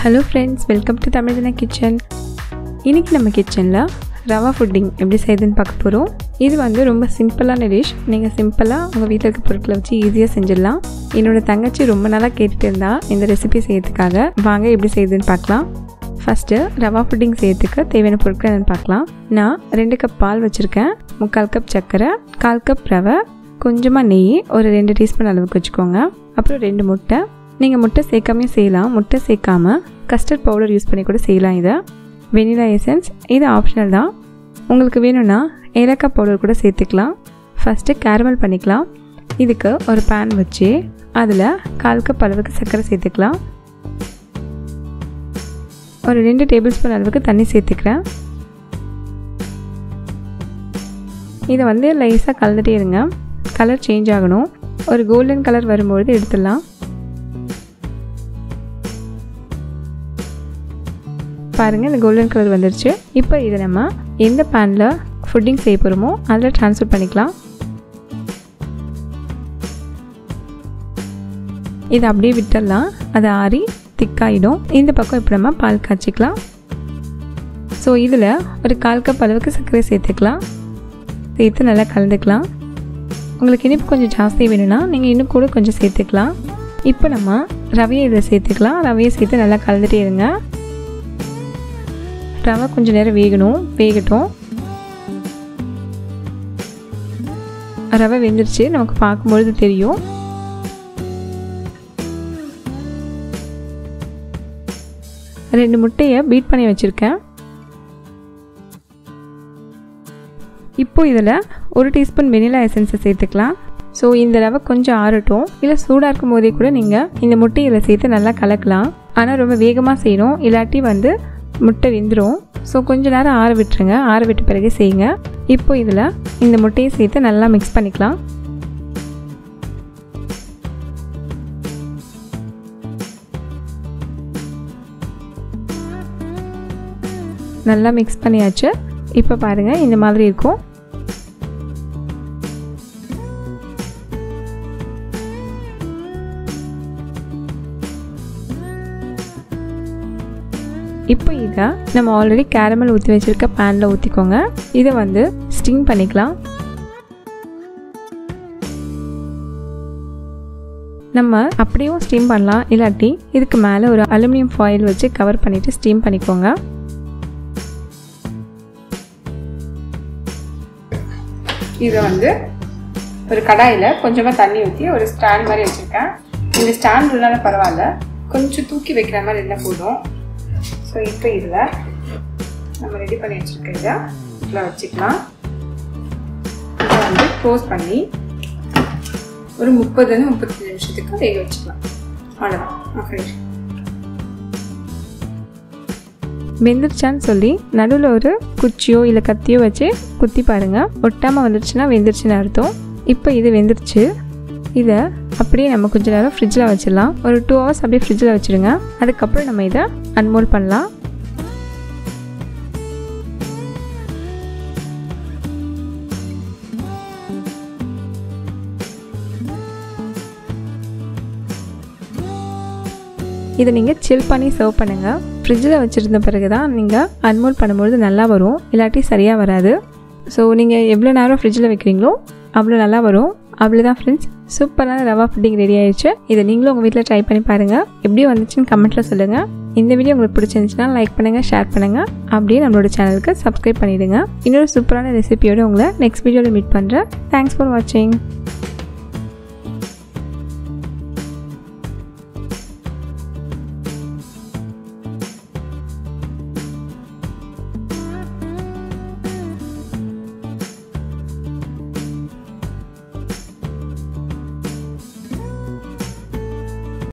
hello friends welcome to Tamil Dhina kitchen இன்றைக்கி நம்ம கிச்சனில் ரவா ஃபுட்டிங் எப்படி செய்யுதுன்னு பார்க்க போகிறோம் இது வந்து ரொம்ப சிம்பிளான டிஷ் நீங்கள் சிம்பிளாக உங்கள் வீட்டில் இருக்க பொருட்களை வச்சு ஈஸியாக செஞ்சிடலாம் என்னோட தங்கச்சி ரொம்ப நாளாக கேட்டுட்டு இருந்தா இந்த ரெசிபி செய்யறதுக்காக வாங்க எப்படி செய்யுதுன்னு பார்க்கலாம் ஃபஸ்ட்டு ரவா புட்டிங் செய்யறதுக்கு தேவையான பொருட்கள் என்னென்னு பார்க்கலாம் நான் ரெண்டு கப் பால் வச்சுருக்கேன் முக்கால் கப் சர்க்கரை கால் கப் ரவை கொஞ்சமாக நெய் ஒரு ரெண்டு டீஸ்பூன் அளவுக்கு வச்சுக்கோங்க அப்புறம் ரெண்டு முட்டை நீங்கள் முட்டை சேர்க்காமே செய்யலாம் முட்டை சேர்க்காம கஸ்டர்ட் பவுடர் யூஸ் பண்ணி கூட செய்யலாம் இதை வெனிலா எசன்ஸ் இது ஆப்ஷனல் தான் உங்களுக்கு வேணும்னா ஏலக்காய் பவுடர் கூட சேர்த்துக்கலாம் ஃபஸ்ட்டு கேரமல் பண்ணிக்கலாம் இதுக்கு ஒரு பேன் வச்சு அதில் கால் கப் அளவுக்கு சர்க்கரை சேர்த்துக்கலாம் ஒரு ரெண்டு டேபிள் ஸ்பூன் அளவுக்கு தண்ணி சேர்த்துக்கிறேன் இதை வந்து லைஸாக கலந்துட்டே இருங்க கலர் சேஞ்ச் ஆகணும் ஒரு கோல்டன் கலர் வரும்பொழுது எடுத்துடலாம் பாருங்கள் இந்த கோல்டன் கலர் வந்துருச்சு இப்போ இதை நம்ம எந்த பேனில் ஃபுட்டிங் செய்ய போகிறோமோ அதில் ட்ரான்ஸ்ஃபர் பண்ணிக்கலாம் இதை அப்படியே விட்டுடலாம் அது ஆறி திக்காயிடும் இந்த பக்கம் இப்போ நம்ம பால் காய்ச்சிக்கலாம் ஸோ இதில் ஒரு கால் கப் அளவுக்கு சர்க்கரை சேர்த்துக்கலாம் சேர்த்து நல்லா கலந்துக்கலாம் உங்களுக்கு இனிப்பு கொஞ்சம் ஜாஸ்தி வேணும்னா நீங்கள் இன்னும் கூட கொஞ்சம் சேர்த்துக்கலாம் இப்போ நம்ம ரவையை இதில் சேர்த்துக்கலாம் ரவையை சேர்த்து நல்லா கலந்துட்டே இருங்க ரவை கொஞ்சம் நேரம் வேகணும் வேகட்டும் ரவை வெந்துருச்சு நமக்கு பார்க்கும்பொழுது தெரியும் ரெண்டு முட்டையை பீட் பண்ணி வச்சுருக்கேன் இப்போ இதில் ஒரு டீஸ்பூன் வெனிலா எசன்ஸை சேர்த்துக்கலாம் ஸோ இந்த ரவை கொஞ்சம் ஆறட்டும் இல்லை சூடாக இருக்கும் போதே கூட நீங்கள் இந்த முட்டையை இதில் சேர்த்து நல்லா கலக்கலாம் ஆனால் ரொம்ப வேகமாக செய்யணும் இல்லாட்டி வந்து முட்டை வெந்துடும் ஸோ கொஞ்ச நேரம் ஆற விட்டுருங்க ஆற விட்ட பிறகு செய்யுங்க இப்போ இதில் இந்த முட்டையை சேர்த்து நல்லா மிக்ஸ் பண்ணிக்கலாம் நல்லா மிக்ஸ் பண்ணியாச்சு இப்போ பாருங்கள் இந்த மாதிரி இருக்கும் இப்போ இதை நம்ம ஆல்ரெடி கேரமல் ஊற்றி வச்சுருக்க பேனில் ஊற்றிக்கோங்க இதை வந்து ஸ்டீம் பண்ணிக்கலாம் நம்ம அப்படியும் ஸ்டீம் பண்ணலாம் இல்லாட்டி இதுக்கு மேலே ஒரு அலுமினியம் ஃபாயில் வச்சு கவர் பண்ணிவிட்டு ஸ்டீம் பண்ணிக்கோங்க இதை வந்து ஒரு கடாயில் கொஞ்சமாக தண்ணி ஊற்றி ஒரு ஸ்டாண்ட் மாதிரி வச்சுருக்கேன் இந்த ஸ்டாண்ட் இருந்தாலும் பரவாயில்ல கொஞ்சம் தூக்கி வைக்கிற மாதிரி இருந்தால் போதும் ஸோ இப்போ இதில் நம்ம ரெடி பண்ணி வச்சுருக்க இதை இதில் வச்சுக்கலாம் இதை வந்து க்ளோஸ் பண்ணி ஒரு முப்பதுலேருந்து முப்பத்தஞ்சு நிமிஷத்துக்கு வேக வச்சுக்கலாம் அவ்வளோதான் அப்படி வெந்துருச்சான்னு சொல்லி நடுவில் ஒரு குச்சியோ இல்லை கத்தியோ வச்சு குத்தி பாருங்கள் ஒட்டாமல் வந்துருச்சுன்னா வெந்துருச்சுன்னு அர்த்தம் இப்போ இது வெந்துருச்சு இதை அப்படியே நம்ம கொஞ்ச நேரம் ஃப்ரிட்ஜில் வச்சிடலாம் ஒரு டூ ஹவர்ஸ் அப்படியே ஃப்ரிட்ஜில் வச்சுருங்க அதுக்கப்புறம் நம்ம இதை அன்மோல் பண்ணலாம் இதை நீங்கள் சில் பண்ணி சர்வ் பண்ணுங்கள் ஃப்ரிட்ஜில் வச்சுருந்த பிறகு தான் நீங்கள் அன்மோல் பண்ணும்பொழுது நல்லா வரும் இல்லாட்டி சரியாக வராது ஸோ நீங்கள் எவ்வளோ நேரம் ஃப்ரிட்ஜில் வைக்கிறீங்களோ அவ்வளோ நல்லா வரும் அவ்வளோதான் ஃப்ரெண்ட்ஸ் சூப்பரான ரவா புட்டிங் ரெடி ஆயிடுச்சு இதை நீங்களும் உங்கள் வீட்டில் ட்ரை பண்ணி பாருங்கள் எப்படி வந்துச்சுன்னு கமெண்ட்டில் சொல்லுங்கள் இந்த வீடியோ உங்களுக்கு பிடிச்சிருந்துச்சுன்னா லைக் பண்ணுங்கள் ஷேர் பண்ணுங்கள் அப்படியே நம்மளோட சேனலுக்கு சப்ஸ்கிரைப் பண்ணிவிடுங்க இன்னொரு சூப்பரான ரெசிபியோடு உங்களை நெக்ஸ்ட் வீடியோவில் மீட் பண்ணுறேன் தேங்க்ஸ் ஃபார் வாட்சிங்